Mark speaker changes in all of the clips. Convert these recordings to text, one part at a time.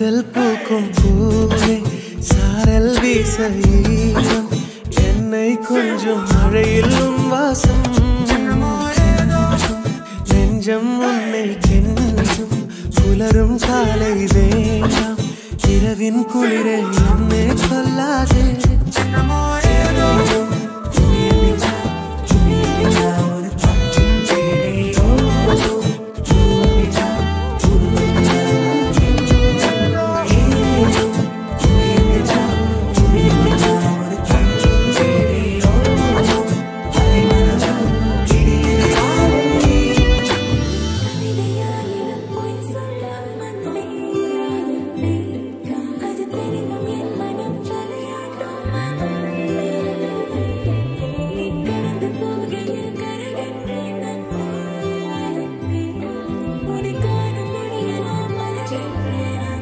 Speaker 1: காதல் பூக்கும் பூவே சாரல் வீச ஈரம் என்னை கொஞ்சம் மழையில் உன் வாசம் நெஞ்சம் உன்னை கெஞ்சும் புலரும் காலை வேண்டாம் இரவின் குளிரை என்னை கொல்லாதே
Speaker 2: கவிதையாயிரம் பொய் சொல்லும் மண்ணே அது தெரிந்தும் என் மனம் தலையாட்டும் மண்ணே நீ கடந்து போகையில் கருகின்றேன் நன்னே உன்னை காணும் மொழியெல்லாம் மலர்கின்றேன்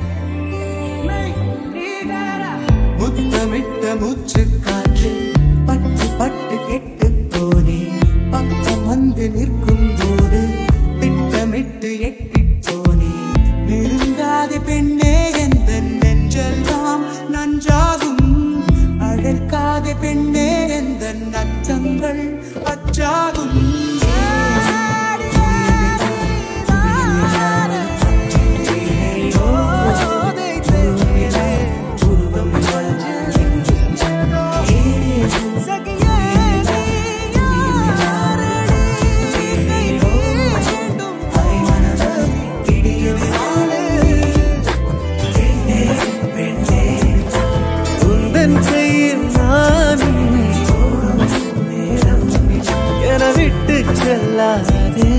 Speaker 1: முத்தமிட்ட மூச்சு காற்று பட்டு பட்டு கெட்டு போனே பக்கம் வந்து நிற்கும் போது திட்டமிட்டு எட்டி போனே நெருங்காத பெண்ணே எந்த நெஞ்செல்லாம் நன்றாகும் அழற்காத பெண்ணே எந்த நச்சங்கள் அச்சாகும் உந்தன் கையில் நான் நேரம் என விட்டு செல்லாதே